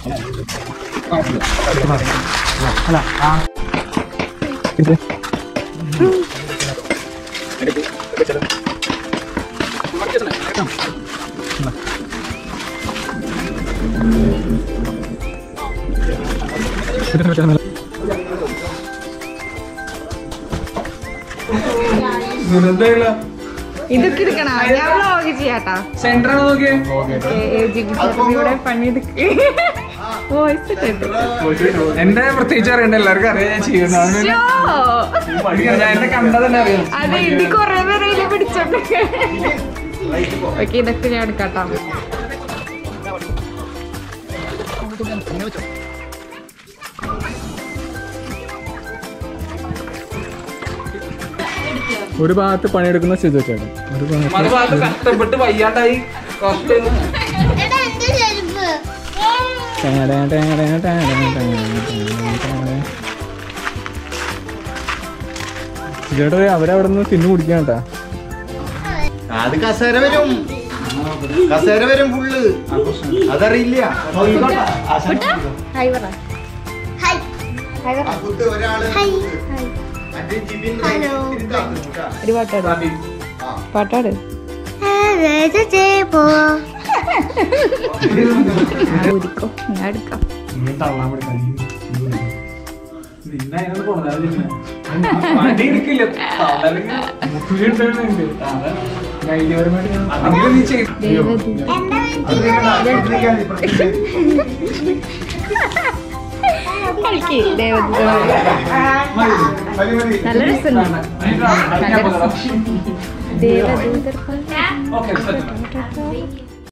ഇതൊക്കെ എടുക്കണ ഞാൻ വ്ലോഗ് ചെയ്യാട്ടാ സെന്റർ നോക്കിയേ ഇവിടെ പണിയെടുക്ക് വോയിസ് ഇട്ടിട്ട് എന്റെ പ്രത്യേകിച്ച് അറിയണ്ട എല്ലാവർക്കും അറിയാം ഞാൻ ചെയ്യുന്നത് ശ്ശോ. ഞാൻ എന്നെ കണ്ടാൽ തന്നെ അറിയാം അതെ ഇത് കൊറേ പേരെ പിടിച്ചോണ്ട് ഓക്കെ ഇതൊക്കെ ഞാൻ എടുക്കാട്ടാ ഒരു ഭാഗത്ത് പണിയെടുക്കുന്ന സിജു ചേട്ടൻ ഒരു ഭാഗത്ത് അത് ഭാഗത്ത് കഷ്ടപ്പെട്ട് വയ്യാണ്ടായി കുറച്ച് ചേട്ടാ അവരവിടെ നിന്ന് തിന്നു കുടിക്കാൻ കേട്ടാ അത് കസേര വരും കസേര വരും ഫുള്ള് അതറിയില്ല ഹായ് പറ ഹായ് പറ അപ്പുറത്ത് ഒരാള് മറ്റേ ജിബിൻ ഇത്തിരി താഴ്ന്നു കേട്ടാ. ഒരു പാട്ടാട് പാട്ടാട് ഊരിക്കോ ഞാൻ എടുക്കാം നിന്നെ അതിനകത്ത് കൊണ്ടുവന്നാ വണ്ടി എടുക്കില്ല അതെങ്കിലും നീ ചെയ്തു കളിക്ക് ദേവദൂത നല്ല രസമുണ്ട് ദേവദൂതർ ഓക്കെ